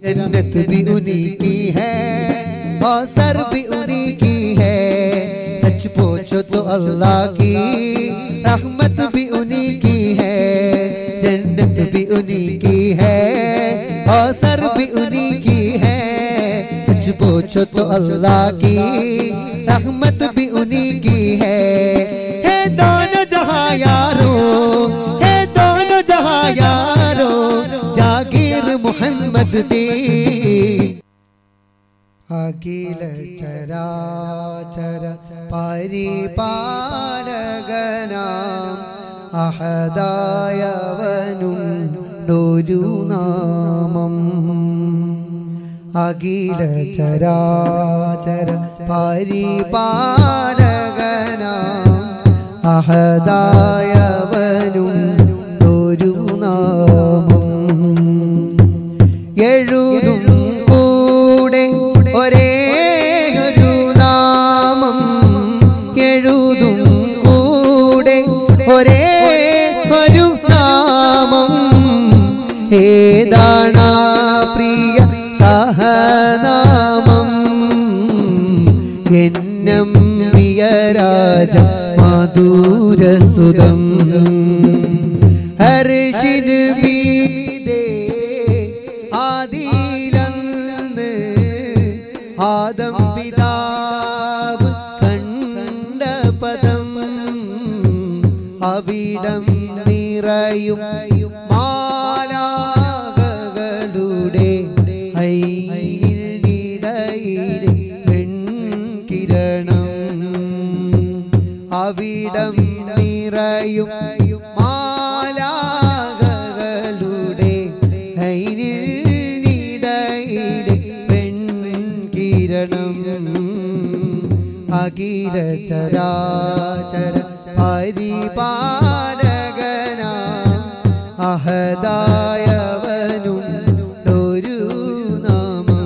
जन्नत भी उन्हीं की है सर भी उन्हीं की है सच पूछो तो अल्लाह की रहमत भी उन्हीं की है जन्नत भी उन्हीं की है सर भी उन्हीं की है सच पूछो तो अल्लाह की रहमत भी उन्हीं की है है दोनों जहां यारो है दोनों जहां यारो ജാഗീർ മുഹമ്മദ് ദേ അഖില ചരാചര പരിപാലകനാം അഹദായവനും ഒരു നാമം അഖില ചരാചര പരിപാലകനാം അഹദായവനും ഒരു നാമം എഴുതും കൂടെ ഒരേ ഒരു നാമം എഴുതും കൂടെ ഒരേ ഒരു നാമം ഏതാണ് പ്രിയ സഹനാമം എന്നും പ്രിയരാജ മധുരസുതം ഹർഷിന് മീതേ ആദിയിലന്ന് ആദം പിതാവ് കണ്ട പദം അവിടം നിറയും മാലാകകളുടെ ഐനിടയിലെ പെൺകിരണം അവിടം നിറയും മാലാകകളുടെ ഐനിടയിലെ പെൺകിരണം അഖില ചരാചര പരിപാലകനാ അഹദായവനുണ്ടൊരു നാമം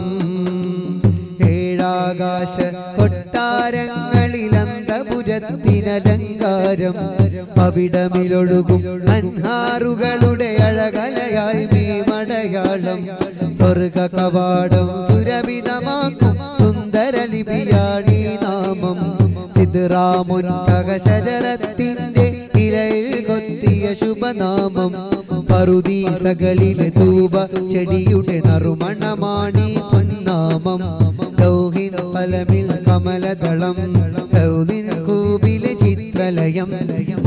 ഏഴാകാശ കൊട്ടാരങ്ങളിൽ അന്തപുരത്തിനലങ്കാരം അവിടമിലൊഴുകും അൻഹാറുകളുടെ അഴകലയായി മീമടയാളം സ്വർഗ കവാടം സുരഭിതമാക്കും സുന്ദര ലിപിയാണീ നാമം സിദ്റാമുൻകശജരത്തിന്റെ ഇലയിൽ കൊത്തിയ ശുഭനാമം പറുദീസകളിലെ തൂപ ചെടിയുടെ നറുമണമാണി പൊന്നാമം ലൗഹിൻ കലമിൽ കമലദളം ലൗലിൻ കൂബിലെ ചിത്രലയം